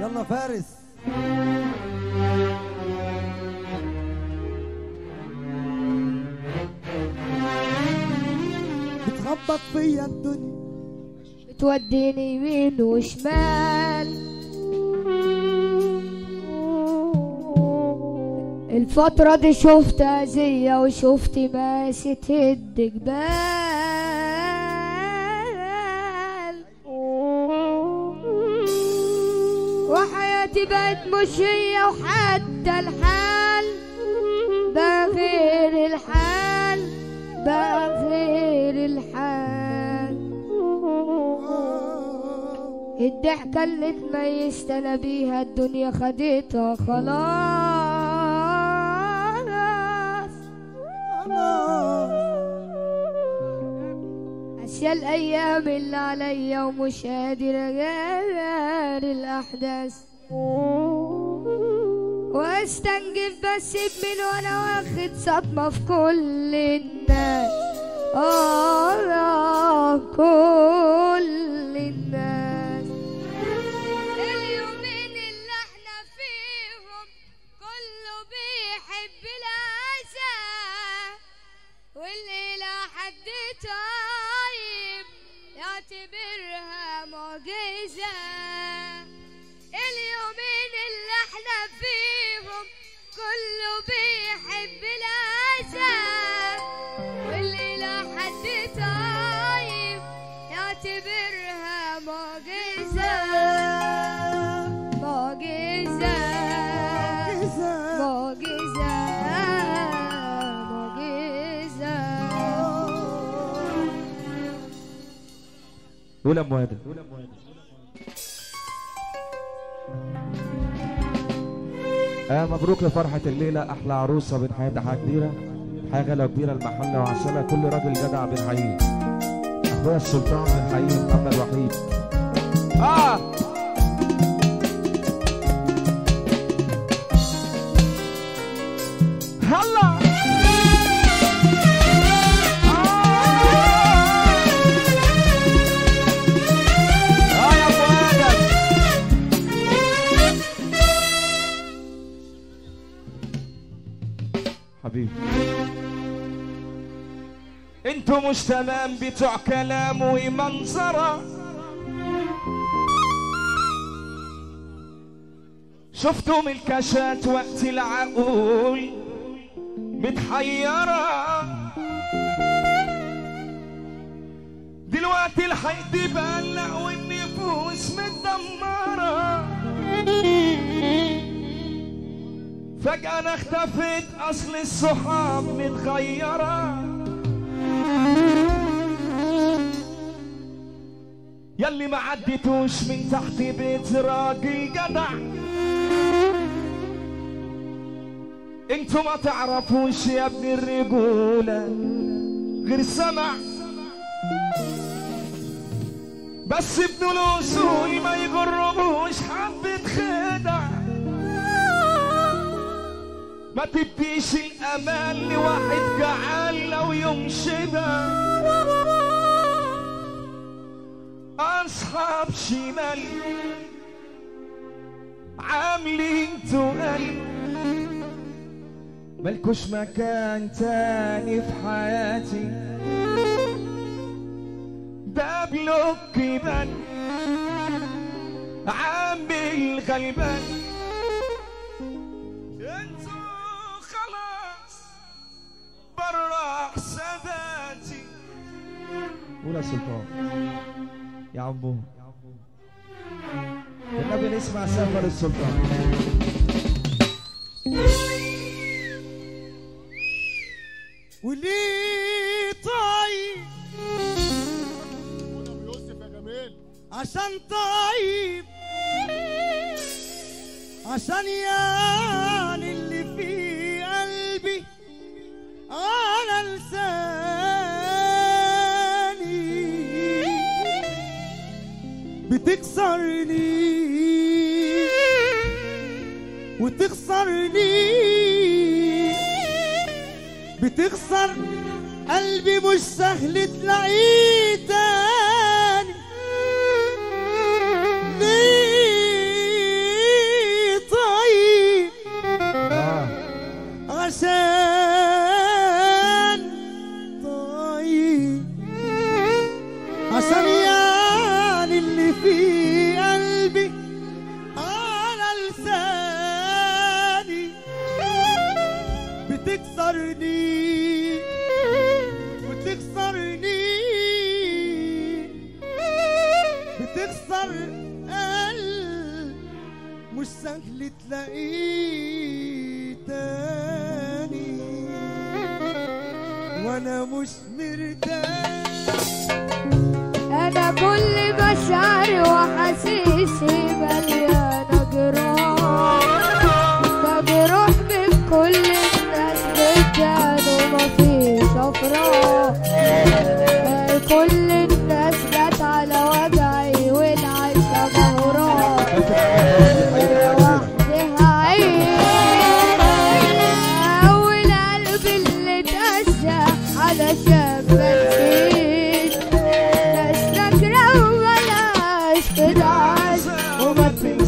يلا فارس بتخبط فيا الدنيا بتوديني يمين وشمال الفترة دي شفت أذية وشفت ماشي تهد جبال وحياتي بقت مش هي وحتى الحال بقى غير الحال بقى غير الحال الضحكة اللي اتميزت انا بيها الدنيا خدتها خلاص أشياء الأيام اللي عليا ومش قادر أغير الأحداث واستنجف بس من وانا واخد صدمة في كل الناس آه كل الناس اليومين اللي احنا فيهم كله بيحب الأذى واللي لا حد طيب يعتبرها معجزة اليومين اللي احنا فيهم كله بيحب الأذى واللي لا حد طيب يعتبرها معجزة معجزة معجزة معجزة قول يا ام وادم آه مبروك لفرحة الليلة أحلى عروسة بنحيي تحية كبيرة حاجة غلا كبيرة المحلة وعسلة كل راجل جدع بنحييه أخويا السلطان بنحييه محمد وحيد آه هلا آه يا أبو آدم حبيبي انتوا مش تمام بتوع كلام ومنظرة شفتوا من الكاشات وقت العقول متحيرة دلوقتي الحيط بقلق والنفوس متدمرة فجأة أنا اختفيت أصل الصحاب متغيرة يلي ما عديتوش من تحت بيت راجل جدع انتوا ما تعرفوش يا ابن الرجولة غير سمع بس ابن الأصول ما يغرهوش حبة خدع ما تديش الامان لواحد جعان لو يوم شبع اصحاب شمال عاملين تقل ملكوش مكان تاني في حياتي ده بلوك يبان عامل غلبان انتوا خلاص برا حساباتي قول يا سلطان يا عمو النبي نسمع سفر السلطان وليه طيب ابو يوسف يا جميل عشان طيب عشان يعني اللي في قلبي على لساني بتكسرني وتخسرني بتخسر قلبي مش سهل تلاقيه تاني ليه قلب مش سهل تلاقيه تاني وانا مش مرتاح انا كل مشاعري واحاسيسي مليانه جراح مجروح من كل الناس بجد ومفيش افراح كل الناس جت على وجعي والعيشه مهراح وحدها عين اول قلب اللي اتأذى علشان بنسيت ناس فاكرة وملاش كده عزم وما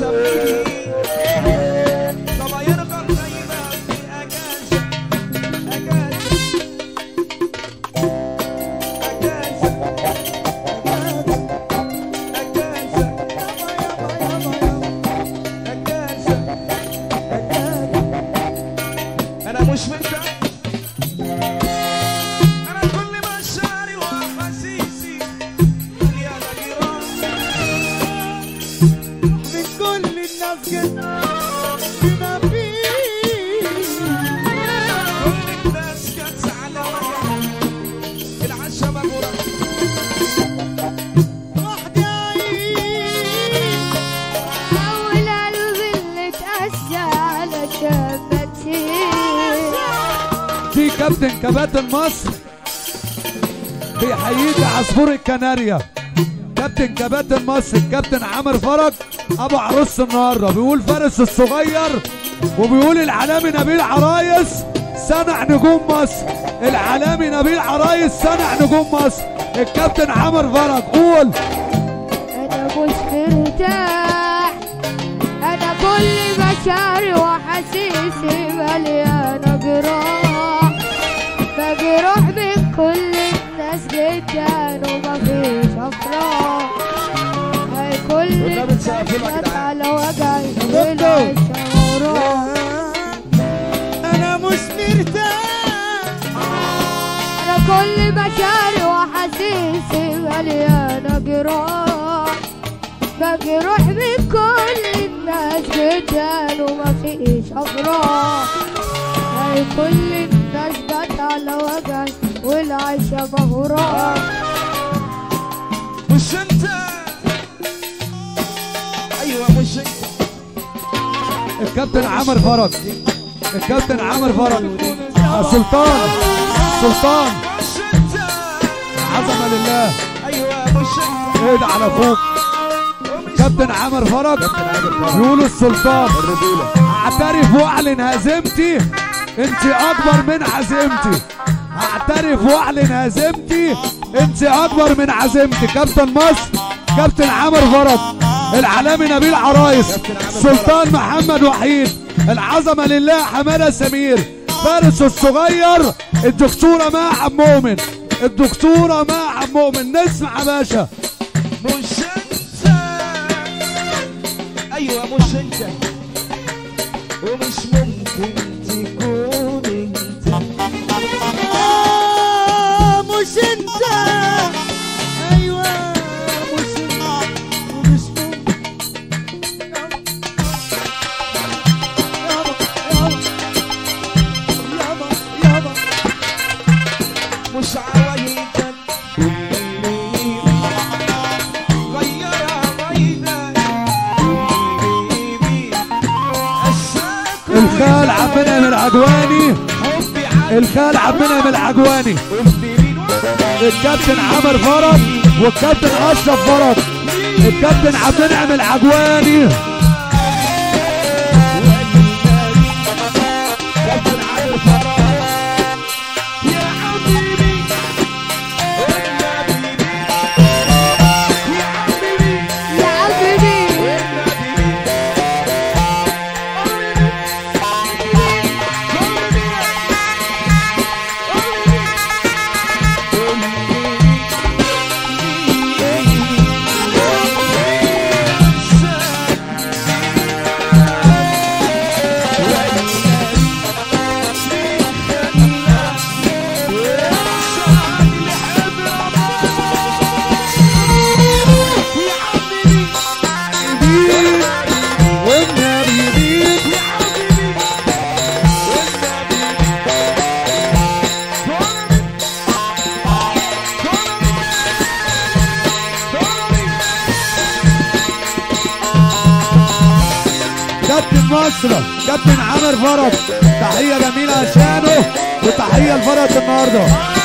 انا مش مرتاح انا كل مشاعري واحاسيسي مليانه جراح من كل الناس كده كده فيه كل الناس جت على وجعي العشا مجروح وحدي عايش أول قلب اللي اتأذى علشان بنسيت في كابتن كباتن مصر بيحييك عصفور الكناريا كابتن كباتن مصر الكابتن عامر فرج ابو عروس النهارده بيقول فارس الصغير وبيقول العالمي نبيل عرايس صنع نجوم مصر العالمي نبيل عرايس صنع نجوم مصر الكابتن عامر فرج قول أنا مش مرتاح أنا كل مشاعري وأحاسيسي مليانة جراح مجروح من كل الناس جدا ومفيش أفراح هاي كل والنبي الناس تسقف لنا يا جت جدعان. على وجعي والعيشة وراح انا مش مرتاح أنا كل مشاعري وأحاسيسي مليانة جراح مجروح من كل الناس جدا ومفيش أفراح هاي كل الناس جت على وجعي والعيشة مهراح مش انت ايوه مش انت الكابتن عامر فرج الكابتن عامر فرج سلطان سلطان مش انت عظمه لله ايوه مش انت ايد على فوق كابتن عامر فرج يقول السلطان اعترف واعلن هزيمتي انت اكبر من عزيمتي اعترف واعلن هزيمتي انت اكبر من عزيمتي كابتن مصر كابتن عامر فرج العالمي نبيل عرايس سلطان محمد وحيد العظمه لله حماده سمير فارس الصغير الدكتوره مع عبد مؤمن الدكتوره مع عبد مؤمن نسمع يا باشا مش انت ايوه مش انت ومش ممكن تكون انت آه مش انت ايوه مش انت ومش ممكن يابا يابا يابا مش عوايدك غير عوايدك الخال عمنا من العجواني حبي على الخال عمنا من العجواني الكابتن عمر فرج والكابتن اشرف فرج الكابتن عبد المنعم العجواني كابتن عامر فرج يا حبيبي يا حبيبي يا حبيبي يا حبيبي كابتن مصر كابتن عامر فرج تحيه جميله عشانه وتحيه لفرج النهارده